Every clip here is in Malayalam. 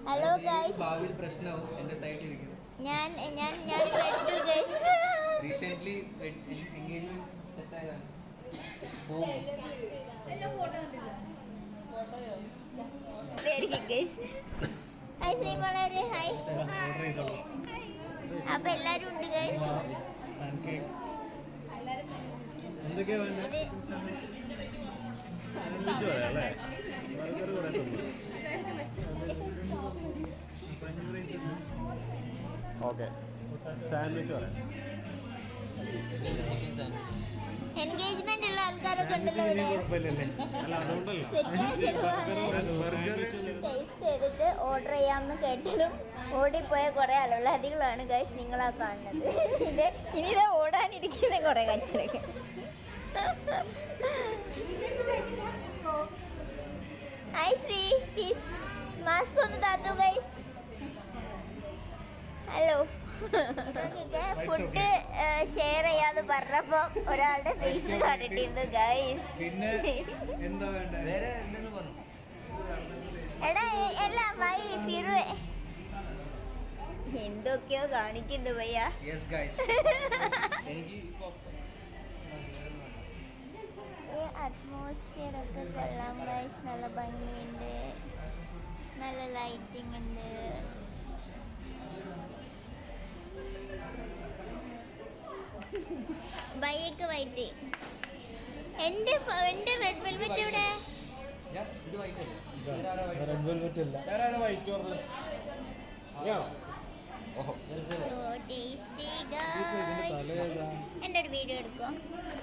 ഹലോ ഗൈസ് ഭാവിയിൽ പ്രശ്നവും എന്റെ സൈഡിൽ ഇരിക്കുന്നു ഞാൻ ഞാൻ ഞാൻ കേട്ടു ഗൈസ് റീസെന്റ് എൻഗേജ്മെന്റ് സെറ്റ് ആയതാണ് ഗൈസ് ഹായ് ശ്രീ വളരെ ഹായ് അപ്പൊ എല്ലാരും ഉണ്ട് ഗൈസ് എന്തൊക്കെയാ വേണ്ടത് ഇത് സാൻഡ്വിച്ച് പറയാം അല്ലേ ബർഗർ കൂടെ തിന്നു ഓക്കെ സാൻഡ്വിച്ച് പറയാം ചിക്കൻ സാൻഡ്വിച്ച് എൻഗേജ്മെന്റ് ഉള്ള ആൾക്കാരൊക്കെ ഉണ്ടല്ലോ ഇവിടെ കുഴപ്പമില്ലല്ലേ അല്ല അതുകൊണ്ടല്ല ടേസ്റ്റ് ചെയ്തിട്ട് ഓർഡർ ചെയ്യാമെന്ന് കേട്ടതും ഓടിപ്പോയ കുറെ അലവലാദികളാണ് ഗൈസ് നിങ്ങളാ കാണുന്നത് ഇത് ഇനി ഇത് ഓടാനിരിക്കുന്ന കുറെ കച്ചറൊക്കെ ഹായ് ശ്രീ പ്ലീസ് മാസ്ക് ഒന്ന് താത്തു ഗൈസ് ഹലോ ഫുഡ് ഷെയർ ചെയ്യാന്ന് പറഞ്ഞപ്പോ ഒരാളുടെ ഫേസ് കണ്ടിട്ടുണ്ട് ഗൈസ് പിന്നെ എന്താ വേണ്ടത് വേറെ എന്തെങ്കിലും പറഞ്ഞു എടാ എ- അല്ല വൈ ഫിറു എന്തൊക്കെയോ കാണിക്കുന്നു ഭയ്യ യെസ് ഗൈസ് എനിക്ക് ഇപ്പൊ ഈ അറ്റ്മോസ്ഫിയർ ഒക്കെ കൊള്ളാം ഗൈസ് നല്ല ഭംഗിയുണ്ട് നല്ല ലൈറ്റിംഗ് ഉണ്ട് ബൈക്ക് വൈറ്റ് എൻ്റെ ഫ- എൻ്റെ റെഡ് വെൽവെറ്റ് ഇവിടെ ഞാൻ ഇത് വൈറ്റല്ലേ വേറെ ആരാ white? റെഡ് വെൽവെറ്റ് അല്ല വേറെ വൈറ്റ് പറഞ്ഞത് ഞാനോ ഓഹോ സോ ടേസ്റ്റി ഇതിന്റെ ഗൈസ് തല ഏതാ എൻ്റെ ഒരു വീഡിയോ എടുക്കുക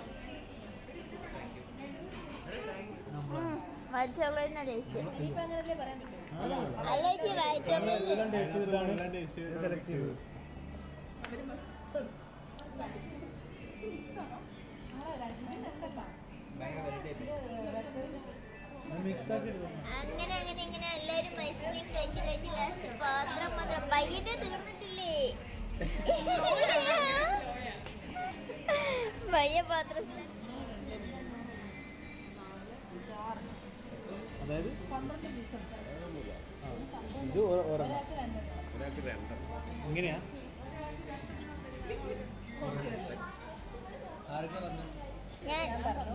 വൈറ്റ് ചോക്ലേറ്റിൻ്റെ ടേസ്റ്റ് അല്ല ചേച്ചി വൈറ്റ് ചോക്ലേറ്റ് എല്ലാം ടേസ്റ്റ് ചെയ്തിട്ടാണ് സെലക്ട് ചെയ്തത് ഭയങ്കര വെറൈറ്റി മിക്സ് ആക്കി അങ്ങനെ അങ്ങനെ ഇങ്ങനെ എല്ലാരും ഐസ്ക്രീം കഴിച്ച് കഴിച്ച് ലാസ്റ്റ് പാത്രം മാത്രം പയ്യന്റെ തീർന്നിട്ടില്ലേ പയ്യ പാത്രം അതായത് ആ, ഇത് ഒ- ഒരെണ്ണം ഒരാൾക്ക് രണ്ട് എങ്ങനെയാ ആരൊക്കെ വന്നു ഞാൻ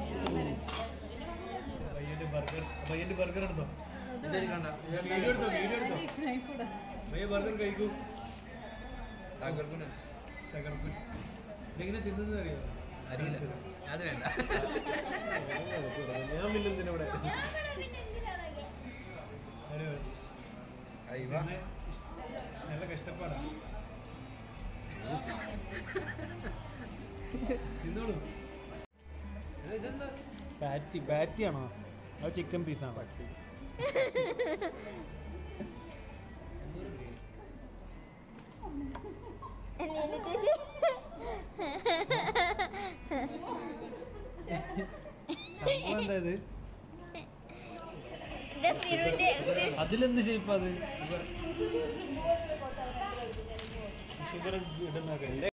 പയ്യന്റെ ബർഗർ പയ്യന്റെ ബർഗർ എടുത്തോ ഇതെടുക്കണ്ട വീഡിയോ എടുത്തോ വീഡിയോ എടുത്തോ പയ്യ ബർഗർ കഴിക്കൂ തകർക്കുന്ന തകർക്കും ഇതെങ്ങനെ തിന്നുന്നത് അറിയോ അറിയില്ല അത് വേണ്ട ഞാൻ മില്ലുന്നതിന് ഇവിടെ ഒരു അയ്യോ പിന്നെ നല്ല കഷ്ടപ്പാടാണ് തിന്നോളൂ ഇതെന്താ പാറ്റി പാറ്റി ആണോ അത് ചിക്കൻ പീസാണ് പാറ്റി എന്തോരം പേര് നിനക്ക് സംഭവം എന്താ ഇത് ഇത് ഫിറുവിന്റെ അതിലെന്ത് ഷേപ്പ് അത് ഷുഗർ ഇടുന്ന